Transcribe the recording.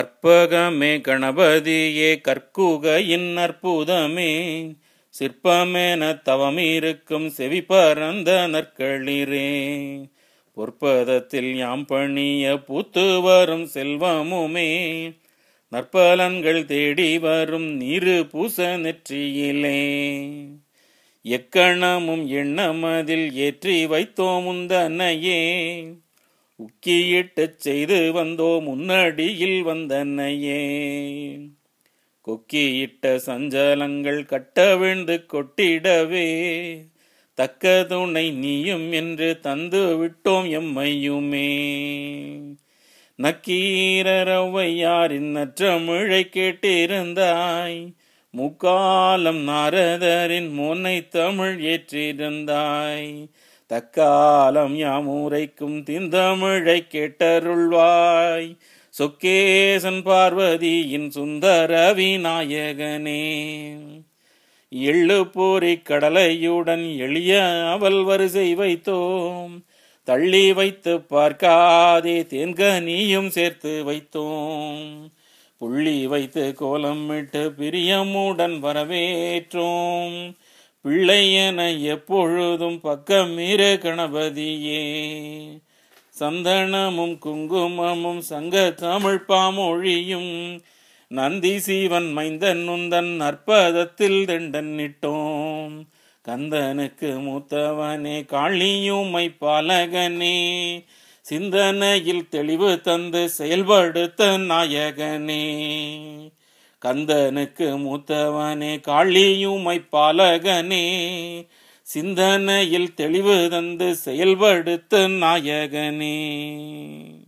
கற்பகமே கணபதியே கற்குகையின் அற்புதமே சிற்பமென தவமிருக்கும் செவி பரந்த நற்களிரே பொற்பதத்தில் யாம் பணிய பூத்து வரும் செல்வமுமே நற்பலன்கள் தேடி வரும் நீரு பூச நெற்றியிலே எக்கணமும் எண்ணமதில் ஏற்றி வைத்தோம் முந்தன்னையே உக்கியிட்டுச் செய்து வந்தோம் முன்னடியில் வந்தன்னையே கொக்கியிட்ட சஞ்சலங்கள் கட்ட விழுந்து கொட்டிடவே தக்க துணை நீயும் என்று தந்து விட்டோம் எம்மையுமே நக்கீரவையாரின் நற்றமிழை கேட்டிருந்தாய் முக்காலம் நாரதரின் மோனை தமிழ் ஏற்றிருந்தாய் தக்காலம் யாமுரைக்கும் திந்தமிழை கேட்டருள்வாய் சொக்கேசன் பார்வதியின் சுந்தர விநாயகனே எள்ளு போரி கடலையுடன் எளிய அவள் வரிசை வைத்தோம் தள்ளி வைத்து பார்க்காதே தேன்கனியும் சேர்த்து வைத்தோம் புள்ளி வைத்து கோலமிட்டு பிரியமுடன் வரவேற்றோம் பிள்ளை என எப்பொழுதும் பக்கமீர கணபதியே சந்தனமும் குங்குமமும் சங்க தமிழ் பாமொழியும் நந்தி சீவன் மைந்தன் நுந்தன் அற்பதத்தில் தெண்டன் நிட்டோம் கந்தனுக்கு மூத்தவனே காளியுமை பாலகனே சிந்தனையில் தெளிவு தந்து செயல்படுத்த நாயகனே கந்தனுக்கு மூத்தவனே காளியுமை பாலகனே சிந்தனையில் தெளிவு தந்து செயல்படுத்த நாயகனே